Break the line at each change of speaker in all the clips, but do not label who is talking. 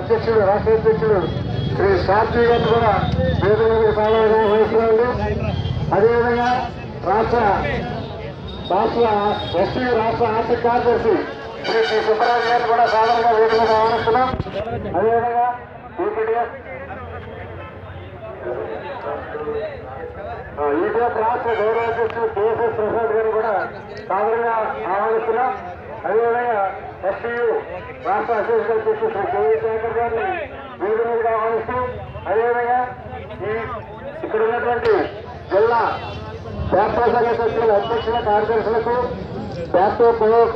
అధ్యక్షుడు రాష్ట్ర అధ్యక్షుడు శ్రీ శాస్త్రి గారు కూడా వేదిక సాధారణ వహిస్తున్నాడు అదేవిధంగా రాష్ట్ర రాష్ట్ర ఎస్టీ రాష్ట్ర ఆర్థిక కార్యదర్శి శ్రీ శ్రీ సుబ్బరాజు గారిని కూడా సాధారణంగా వేదిక మీద ఆహ్వానిస్తున్నాం అదేవిధంగా యూపీడీఎఫ్ ఈటీఎఫ్ రాష్ట్ర గౌరవ అధ్యక్షుడు కేఎస్ఎస్ ప్రసాద్ గారిని కూడా సాధారణంగా ఆహ్వానిస్తున్నాం అదేవిధంగా ఎస్టీయు రాష్ట్ర అధ్యక్షుడు అధ్యక్షుడు శ్రీ కేవీ శేఖర్ గారిని వేదిక మీదగా ఆహ్వానిస్తూ అదేవిధంగా ఈ ఇక్కడ ఉన్నటువంటి జిల్లా శాస్త్ర సంఘ సభ్యుల అధ్యక్షుల కార్యదర్శులకు శాస్త్ర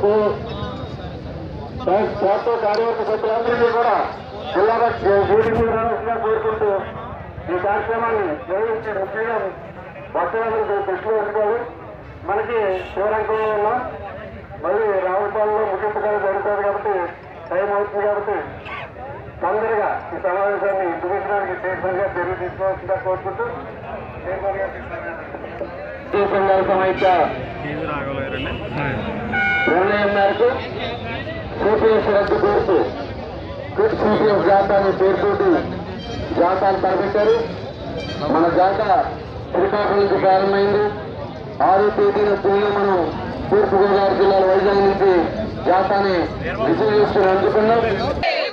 శాస్త్ర కార్యవర్గ సభ్యులందరికీ కూడా జిల్లా డ్యూటీకి రావాల్సిందిగా కోరుకుంటూ ఈ కార్యక్రమాన్ని నిర్వహించే ముఖ్యంగా భక్తులందరూ దృష్టిలో ఉంచుకోవాలి మనకి శివరంగంలో ఉన్నాం మళ్ళీ రావులపాలెంలో ముగింపు కాలం జరుగుతుంది కాబట్టి టైం అవుతుంది కాబట్టి తొందరగా ఈ సమావేశాన్ని ముగించడానికి చైర్మన్ గారు చర్య తీసుకోవాల్సిందిగా కోరుకుంటూ చైర్మన్ గారు సంఘాల సమైక్య నిర్ణయం మేరకు సిపిఎస్ రద్దు కోరుతూ క్విట్ సిపిఎస్ జాతాన్ని పేరుతోటి జాతాలు తలపెట్టారు మన జాత శ్రీకాకుళం నుంచి ప్రారంభమైంది ఆరో తేదీన పుణ్యం మనం తూర్పుగోదావరి జిల్లాలో వైజాగ్ నుంచి జాతాని రిసీవ్ చేసుకుని అందుకున్నాం